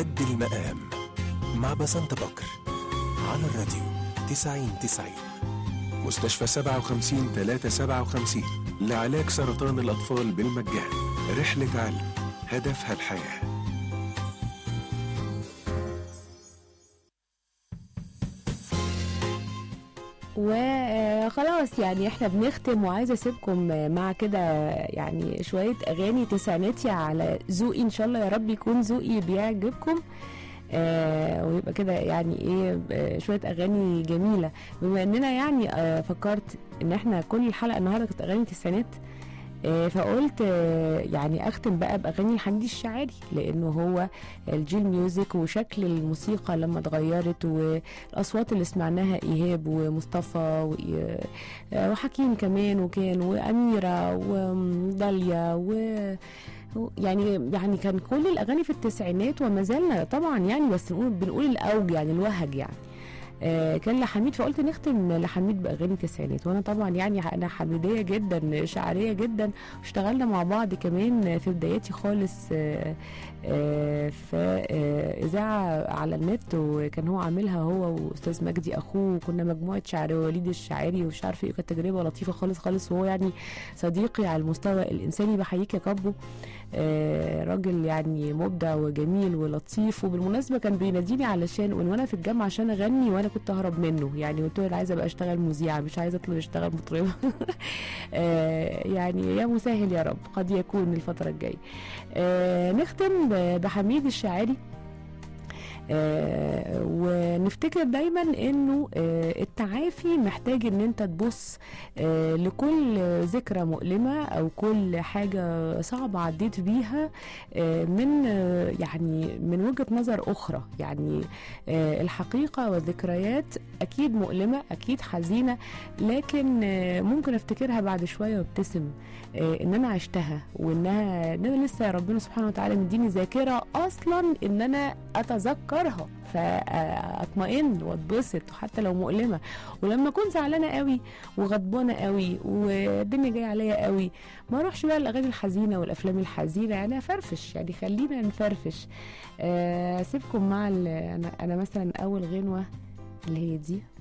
قد المقام مع بسنت بكر على الراديو 90 90 مستشفى 57 357 لعلاج سرطان الأطفال بالمجان رحلة علم هدفها الحياه وخلاص يعني احنا بنختم وعايزه اسيبكم مع كده يعني شويه اغاني تسعيناتي على ذوقي ان شاء الله يا رب يكون ذوقي بيعجبكم آه ويبقى كده يعني ايه آه شويه اغاني جميله بما اننا يعني آه فكرت ان احنا كل الحلقه النهارده كانت اغاني تسعينات آه، فقلت آه، يعني اختم بقى باغاني حمدي الشاعري لانه هو الجيل ميوزك وشكل الموسيقى لما اتغيرت والاصوات اللي سمعناها ايهاب ومصطفى وإي- آه، وحكيم كمان وكان واميره وداليا و يعني يعني كان كل الاغاني في التسعينات وما زلنا طبعا يعني بس نقول بنقول الاوج يعني الوهج يعني آه، كان لحميد فقلت نختم لحميد باغاني التسعينات وانا طبعا يعني انا حميديه جدا شعريه جدا واشتغلنا مع بعض كمان في بداياتي خالص آه، آه، في آه، اذاعه على النت وكان هو عاملها هو واستاذ مجدي اخوه وكنا مجموعه شعر وليد الشاعري ومش عارفه ايه كانت تجربه لطيفه خالص خالص وهو يعني صديقي على المستوى الانساني بحييك يا كابو آه، راجل يعني مبدع وجميل ولطيف وبالمناسبه كان بيناديني علشان وان وانا في الجامعه عشان اغني وانا كنت اهرب منه يعني قلت له انا عايزه ابقى اشتغل مذيعه مش عايزه اطلع اشتغل مطربه آه، يعني يا مسهل يا رب قد يكون الفتره الجايه آه، نختم ب- بحميد الشاعري آه ونفتكر دايما انه آه التعافي محتاج ان انت تبص آه لكل ذكرى مؤلمة او كل حاجة صعبة عديت بيها آه من آه يعني من وجهة نظر اخرى يعني آه الحقيقة والذكريات اكيد مؤلمة اكيد حزينة لكن آه ممكن افتكرها بعد شوية وابتسم آه ان انا عشتها وانها ان انا لسه ربنا سبحانه وتعالى مديني ذاكرة اصلا ان انا اتذكرها فاطمئن واتبسط حتى لو مؤلمه ولما اكون زعلانه قوي وغضبانه قوي والدنيا جايه عليا قوي ما اروحش بقى الاغاني الحزينه والافلام الحزينه يعني افرفش يعني خلينا نفرفش آه، اسيبكم مع ال- انا انا مثلا اول غنوه اللي هي دي